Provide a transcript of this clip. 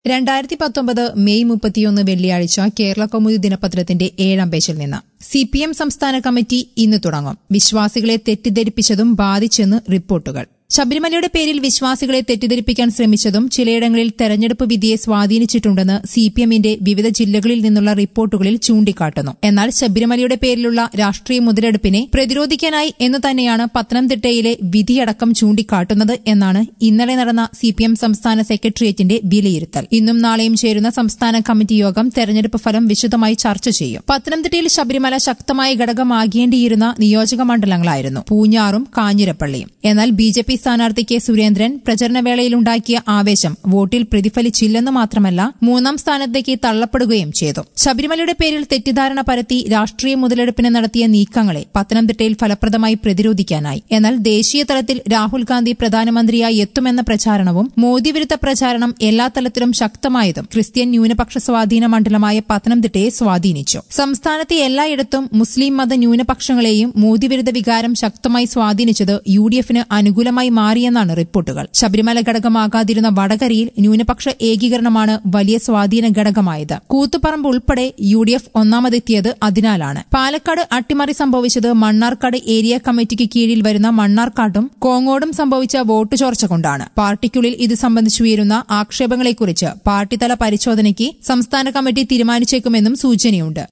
രണ്ടായിരത്തി പത്തൊമ്പത് മെയ് മുപ്പത്തിയൊന്ന് വെള്ളിയാഴ്ച കേരള കൗമുദി ദിനപത്രത്തിന്റെ ഏഴാം പേജിൽ നിന്ന് സി പി എം സംസ്ഥാന കമ്മിറ്റി ഇന്ന് തുടങ്ങും വിശ്വാസികളെ തെറ്റിദ്ധരിപ്പിച്ചതും ബാധിച്ചെന്ന് റിപ്പോർട്ടുകൾ ശബരിമലയുടെ പേരിൽ വിശ്വാസികളെ തെറ്റിദ്ധരിപ്പിക്കാൻ ശ്രമിച്ചതും ചിലയിടങ്ങളിൽ തെരഞ്ഞെടുപ്പ് വിധിയെ സ്വാധീനിച്ചിട്ടുണ്ടെന്ന് സി പി എമ്മിന്റെ വിവിധ ജില്ലകളിൽ നിന്നുള്ള റിപ്പോർട്ടുകളിൽ ചൂണ്ടിക്കാട്ടുന്നു എന്നാൽ ശബരിമലയുടെ പേരിലുള്ള രാഷ്ട്രീയ മുതലെടുപ്പിനെ പ്രതിരോധിക്കാനായി എന്ന് തന്നെയാണ് പത്തനംതിട്ടയിലെ വിധിയടക്കം ചൂണ്ടിക്കാട്ടുന്നത് എന്നാണ് ഇന്നലെ നടന്ന സി പി എം സംസ്ഥാന സെക്രട്ടേറിയറ്റിന്റെ വിലയിരുത്തൽ ഇന്നും നാളെയും ചേരുന്ന സംസ്ഥാന കമ്മിറ്റി യോഗം തെരഞ്ഞെടുപ്പ് ഫലം വിശദമായി ചർച്ച ചെയ്യും പത്തനംതിട്ടയിൽ ശബരിമല ശക്തമായ ഘടകമാകേണ്ടിയിരുന്ന നിയോജക മണ്ഡലങ്ങളായിരുന്നു പൂഞ്ഞാറും കാഞ്ഞിരപ്പള്ളിയും എന്നാൽ ബി ജെ പി സ്ഥാനാർത്ഥി കെ സുരേന്ദ്രൻ പ്രചരണവേളയിലുണ്ടാക്കിയ ആവേശം വോട്ടിൽ പ്രതിഫലിച്ചില്ലെന്ന് മാത്രമല്ല മൂന്നാം സ്ഥാനത്തേക്ക് തള്ളപ്പെടുകയും ചെയ്തു ശബരിമലയുടെ പേരിൽ തെറ്റിദ്ധാരണ പരത്തി രാഷ്ട്രീയ മുതലെടുപ്പിന് നടത്തിയ നീക്കങ്ങളെ പത്തനംതിട്ടയിൽ ഫലപ്രദമായി പ്രതിരോധിക്കാനായി എന്നാൽ ദേശീയ തലത്തിൽ രാഹുൽ ഗാന്ധി പ്രധാനമന്ത്രിയായി എത്തുമെന്ന പ്രചാരണവും മോദി വിരുദ്ധ പ്രചാരണം എല്ലാ തലത്തിലും ശക്തമായതും ക്രിസ്ത്യൻ ന്യൂനപക്ഷ സ്വാധീന മണ്ഡലമായ പത്തനംതിട്ടയെ സ്വാധീനിച്ചു സംസ്ഥാനത്തെ എല്ലായിടത്തും മുസ്ലിം മത ന്യൂനപക്ഷങ്ങളെയും മോദി വിരുദ്ധ വികാരം ശക്തമായി സ്വാധീനിച്ചത് യു ഡി എഫിന് അനുകൂലമായി മാറിയെന്നാണ് റിപ്പോർട്ടുകൾ ശബരിമല ഘടകമാകാതിരുന്ന വടകരയിൽ ന്യൂനപക്ഷ ഏകീകരണമാണ് വലിയ സ്വാധീന ഘടകമായത് കൂത്തുപറമ്പ് ഉൾപ്പെടെ യു ഡി എഫ് ഒന്നാമതെത്തിയത് അതിനാലാണ് പാലക്കാട് അട്ടിമറി സംഭവിച്ചത് മണ്ണാർക്കാട് ഏരിയ കമ്മിറ്റിക്ക് കീഴിൽ വരുന്ന മണ്ണാർക്കാട്ടും കോങ്ങോടും സംഭവിച്ച വോട്ട് ചോർച്ച കൊണ്ടാണ് പാർട്ടിക്കുള്ളിൽ ഇത് സംബന്ധിച്ചുയരുന്ന ആക്ഷേപങ്ങളെക്കുറിച്ച് പാർട്ടിതല പരിശോധനയ്ക്ക് സംസ്ഥാന കമ്മിറ്റി തീരുമാനിച്ചേക്കുമെന്നും സൂചനയുണ്ട്